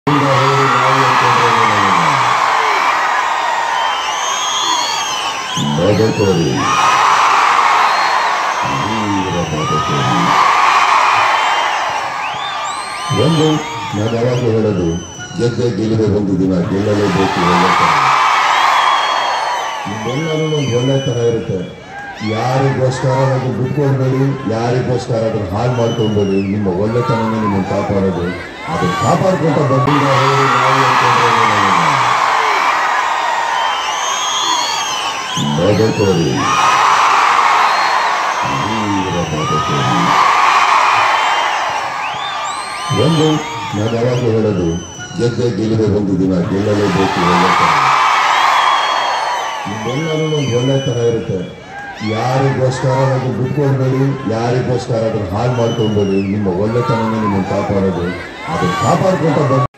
ಮದಕರಿ ವೀರ ಮದಕರಿ ಒಂದು ನಾನು ಯಾವಾಗ ಹೇಳೋದು ಗೆದ್ದೆ ಗೆಲ್ಲದೆ ಒಂದು ದಿನ ಗೆಲ್ಲಲೇಬೇಕು ಒಳ್ಳೆತನ ನಿಮ್ಮೆಲ್ಲರೂ ಒಂದು ಒಳ್ಳೆತನ ಇರುತ್ತೆ ಯಾರಿಗೋಸ್ಕರ ಅದು ಬಿಟ್ಕೊಳ್ಬೇಡಿ ಯಾರಿಗೋಸ್ಕರ ಅದನ್ನು ಹಾಳು ಮಾಡ್ಕೊಳ್ಬೇಡಿ ನಿಮ್ಮ ಒಳ್ಳೆತನನೇ ನಿಮ್ಮನ್ನು ಕಾಪಾಡೋದು ಅದನ್ನು ಕಾಪಾಡ್ಕೊಂತ ಬಂದಿಲ್ಲ ಹೇಳಿ ನಾವು ಅಂತಂದ್ರೆ ಮದಕರಿ ವೀರ ಮದಕರಿ ಒಂದು ನಾನು ಯಾವಾಗ ಹೇಳೋದು ಗೆದ್ದೆ ಗೆಲ್ಲದೆ ಒಂದು ದಿನ ಗೆಲ್ಲಲೇಬೇಕು ಒಳ್ಳೆತನ ನಿಮ್ಮೆಲ್ಲರೂ ಒಂದು ಒಳ್ಳೆತನ ಇರುತ್ತೆ ಯಾರಿಗೋಸ್ಕರ ಅದು ಬಿಟ್ಕೊಳ್ಬೇಡಿ ಯಾರಿಗೋಸ್ಕರ ಅದನ್ನು ಹಾಳು ಮಾಡ್ಕೊಳ್ಬೇಡಿ ನಿಮ್ಮ ಒಳ್ಳೆತನನೇ ನಿಮ್ಮನ್ನು ಕಾಪಾಡೋದು ಅದನ್ನು ಕಾಪಾಡ್ಕೊಂತ ಬಂದು